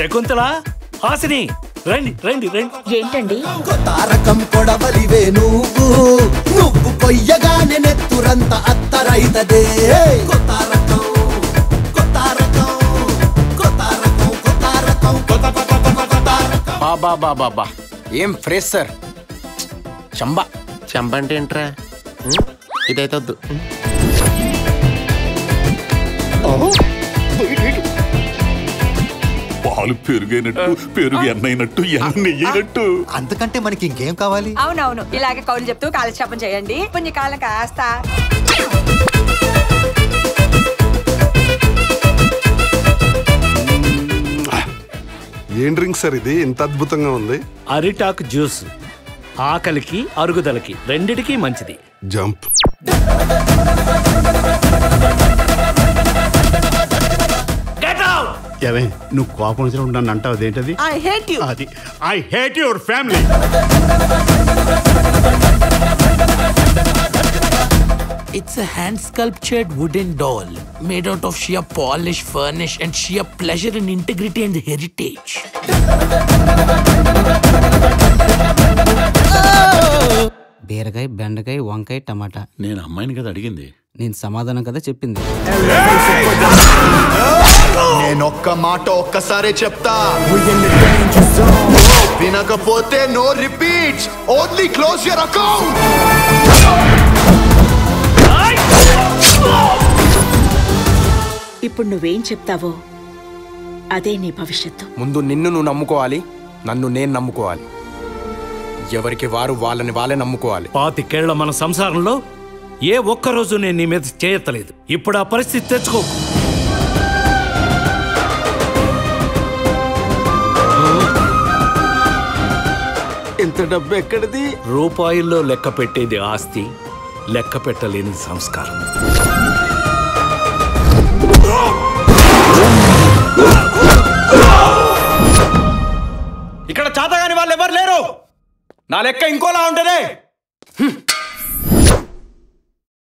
శకుంతల హాసిని రండి రండి రండి ఏంటండి తారకం కొడవలివే నువ్వు నువ్వు కొయ్యగానే నెత్తురంత అత్తరైతదే కొత్తారకం కొత్తారకం కొత్తారకం కొత్తారకం కొత్త కొత్త కొత్త కొత్తారకం బాబా బాబా బా ఏం ఫ్రెష్ సార్ చంబా చెంప అంటే ఏంట్రా ఉం? ఇదైతే వద్దు ఉం. పాలు పెరుగైనట్టు పెరుగు ఎన్నైనట్టు ఎన్న నెయ్యినట్టు అంతకంటే మనకి ఇంకేం కావాలి అవునవును ఇలాగే కౌలు చెప్తూ కాలక్షేపం చేయండి పుణ్యకాలం కాస్త ఏం డ్రింక్ సార్ ఇది ఇంత అద్భుతంగా ఉంది అరిటాకు జ్యూస్ ఆకలికి అరుగుదలకి రెండిటికి మంచిది జంప్ గెట్ అవుట్ ఏవే నువ్వు కోపం వచ్చినప్పుడు నన్ను అంటావు అదేంటది ఐ హేట్ యు అది I hate your family It's a hand sculptured wooden doll made out of sheer polish, furnish, and sheer pleasure and integrity and heritage. బీరకాయ బెండకాయ వంకాయ టమాటా నేను అమ్మాయిని కదా అడిగింది నేను సమాధానం కదా చెప్పింది నేను ఒక్క మాట ఒక్కసారే చెప్తా వినకపోతే no repeats only close your account ఇప్పుడు నువ్వేం చెప్తావో అదే నీ భవిష్యత్తు ముందు నిన్ను నువ్వు నమ్ముకోవాలి నన్ను నేను నమ్ముకోవాలి ఎవరికి వారు వాళ్ళని వాళ్ళే నమ్ముకోవాలి పాతికేళ్ల మన సంసారంలో ఏ ఒక్క రోజు నేను నీ మీద చేయత్తలేదు ఇప్పుడు ఆ పరిస్థితి తెచ్చుకో ఇంత డబ్బు ఎక్కడిది రూపాయల్లో లెక్క పెట్టేది ఆస్తి లెక్క పెట్టలేని సంస్కారం ఇక్కడ చాతగాని వాళ్ళు ఎవరు లేరు నా లెక్క ఇంకోలా ఉంటదే